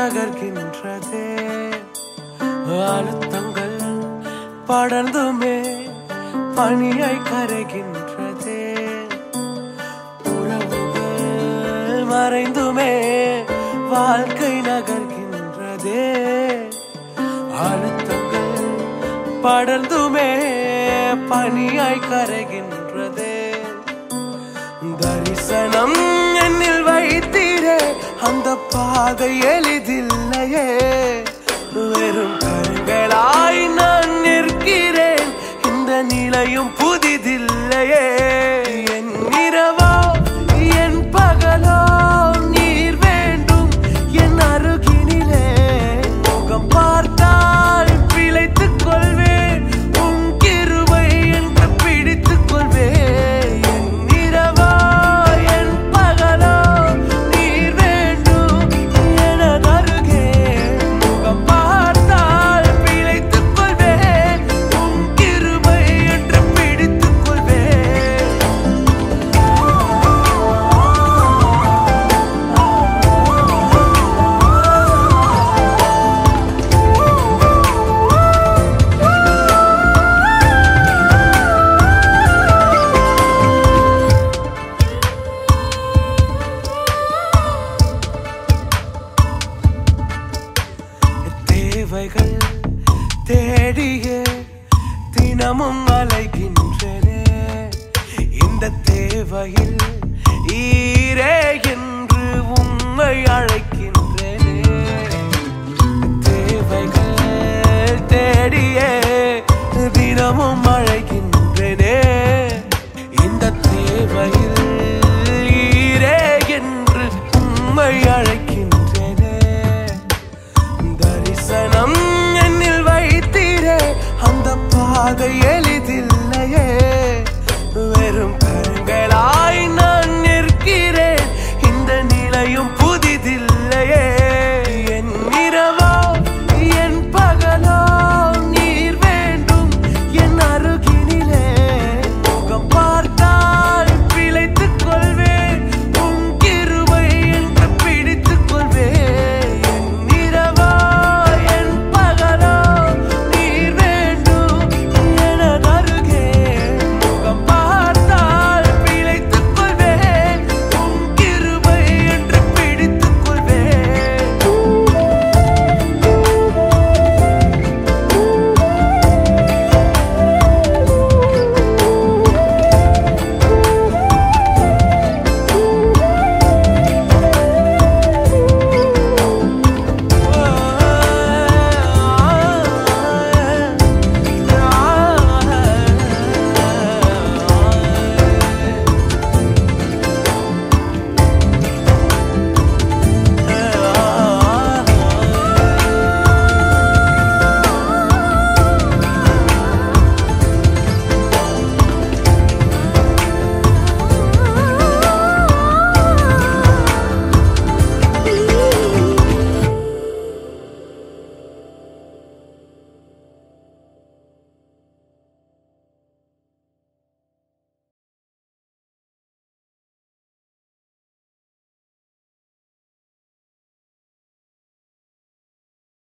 நகர்கின்றதே அழுத்தங்கள் படர்ந்துமே பனியை கரைகின்றதே உறவுகள் மறைந்துமே வாழ்க்கை நகர்கின்றதே அழுத்தங்கள் படர்ந்துமே பனியாய் கரைகின்றதே தரிசனம் என்னில் வைத்தீரே அந்த பாதை எளிதில்லையே வெறும் கண்களாய் நான் நிற்கிறேன் இந்த நிலையும் புதிதில்லையே என் இரவோ என் பகலோ நீர் வேண்டும் என் அருகினிலே முகம் பார்த்தால் பிழைத்துக் கொள்வேன் உன் கிருபை என்று பிடித்துக் கொள்வேன் என் இரவோ என் பகலோ நீர் வேண்டும் எனது அருகே முகம் பார்த்தால் பிழைத்துக் கொள்வேன் உன் கிருபை என்று பிடித்துக் கொள்வேன் தேவைகள் தேடியே தினமும் அலைகின்றனே இந்த தேவையில் ஈரே என்று உம்மை அழைக்கின்றனே தேவைகள் தேடியே தினமும் அழை